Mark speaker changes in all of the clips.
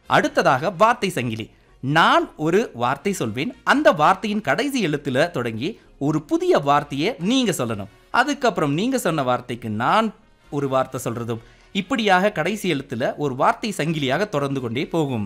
Speaker 1: அடுத்ததாக வார்த்தை சங்கிலி நான் ஒரு வார்த்தை சொல்வேன் அந்த வார்த்தையின் கடைசி எழுத்துல தொடங்கி ஒரு புதிய வார்த்தையை நீங்க சொல்லணும் அதுக்கப்புறம் நீங்க சொன்ன வார்த்தைக்கு நான் ஒரு வார்த்தை சொல்றதும் இப்படியாக கடைசி எழுத்துல ஒரு வார்த்தை சங்கிலியாக தொடர்ந்து கொண்டே போகும்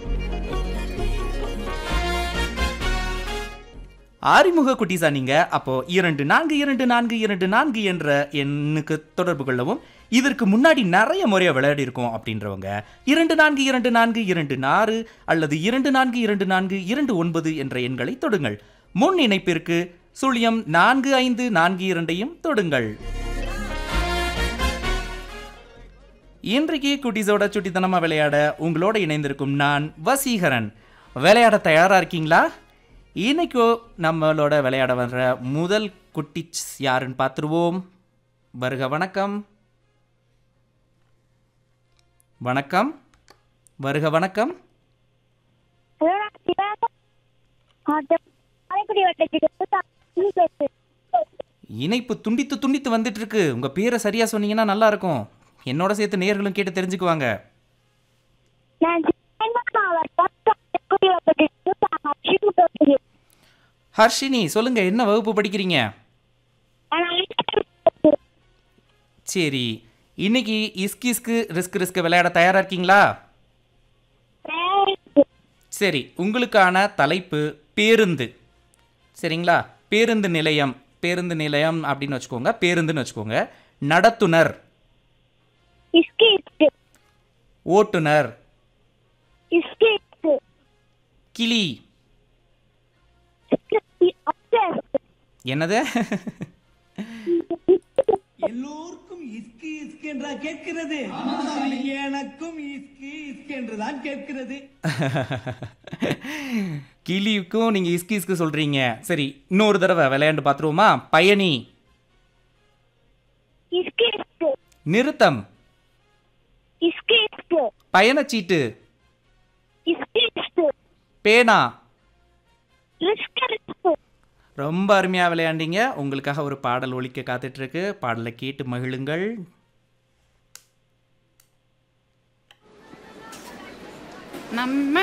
Speaker 1: ஆறிமுக குட்டிசா நீங்க அப்போ இரண்டு நான்கு இரண்டு நான்கு இரண்டு நான்கு என்ற எண்ணுக்கு தொடர்பு கொள்ளவும் இதற்கு முன்னாடி நிறைய முறையை விளையாடி இருக்கோம் அப்படின்றவங்க இரண்டு நான்கு இரண்டு நான்கு இரண்டு நாறு அல்லது இரண்டு நான்கு இரண்டு நான்கு இரண்டு ஒன்பது என்ற எண்களை தொடுங்கள் முன் இணைப்பிற்கு சுழியம் நான்கு ஐந்து நான்கு இரண்டையும் தொடுங்கள் இன்றைக்கு குட்டீஸோட சுட்டித்தனமா விளையாட உங்களோட இணைந்திருக்கும் நான் வசீகரன் விளையாட தயாரா இருக்கீங்களா இன்னைக்கோ நம்மளோட விளையாட வர்ற முதல் குட்டி யாருன்னு பார்த்துருவோம் வருக வணக்கம் வணக்கம் வருக வணக்கம்
Speaker 2: ஹலோ நான் சிவா காரைக்குடி வட்டத்துக்கு பேசு
Speaker 1: இணைப்பு துண்டித்து துண்டித்து வந்துட்டு இருக்கு உங்க பேரை சரியா சொன்னீங்கன்னா நல்லா இருக்கும் என்னோட சேர்த்து நேர்களும் கேட்டு தெரிஞ்சுக்குவாங்க
Speaker 2: நான் சிவகங்கை மாவட்டம் காரைக்குடி வட்டத்துக்கு ஹர்ஷினி பேசுகிறேன்
Speaker 1: ஹர்ஷினி சொல்லுங்க என்ன வகுப்பு படிக்கிறீங்க
Speaker 2: நான் ஐந்தாம் வகுப்பு.
Speaker 1: சரி இன்னைக்கு இஸ்கிஸ்க்கு ரிஸ்க் ரிஸ்க் விளையாட தயாரா இருக்கீங்களா
Speaker 2: தயாரிப்பு.
Speaker 1: சரி உங்களுக்கான தலைப்பு பேருந்து சரிங்களா பேருந்து நிலையம் பேருந்து நிலையம் அப்படின்னு வச்சுக்கோங்க பேருந்துன்னு வச்சுக்கோங்க நடத்துனர்
Speaker 2: இஸ்கி இஸ்கு.
Speaker 1: ஓட்டுநர்
Speaker 2: இஸ்கி இஸ்கு.
Speaker 1: கிளி
Speaker 2: இஸ்கு இ- அஸ்கு இஸ்கு.
Speaker 1: என்னது
Speaker 3: எல்லோருக்கும் இஸ்கி இஸ்கி என்றா கேட்கிறது எனக்கும் இஸ்கி இஸ்கி என்றுதான் கேட்கிறது
Speaker 1: கிளிக்கும் நீங்கள் இஸ்கி இஸ்கு சொல்கிறீங்க சரி இன்னொரு தடவை விளையாண்டு பார்த்துருவோமா பயணி
Speaker 2: இஸ்கி இஸ்கு.
Speaker 1: நிறுத்தம்
Speaker 2: இஸ்கி இஸ்கு.
Speaker 1: பயணச்சீட்டு
Speaker 2: இஸ்கி இஸ்கு.
Speaker 1: பேனா
Speaker 2: ரிஸ்கு ரிஸ்கு.
Speaker 1: ரொம்ப அருமையாக விளையாண்டீங்க உங்களுக்காக ஒரு பாடல் ஒலிக்க காத்துட்ருக்கு பாடலை கேட்டு மகிழுங்கள்
Speaker 4: நம்ம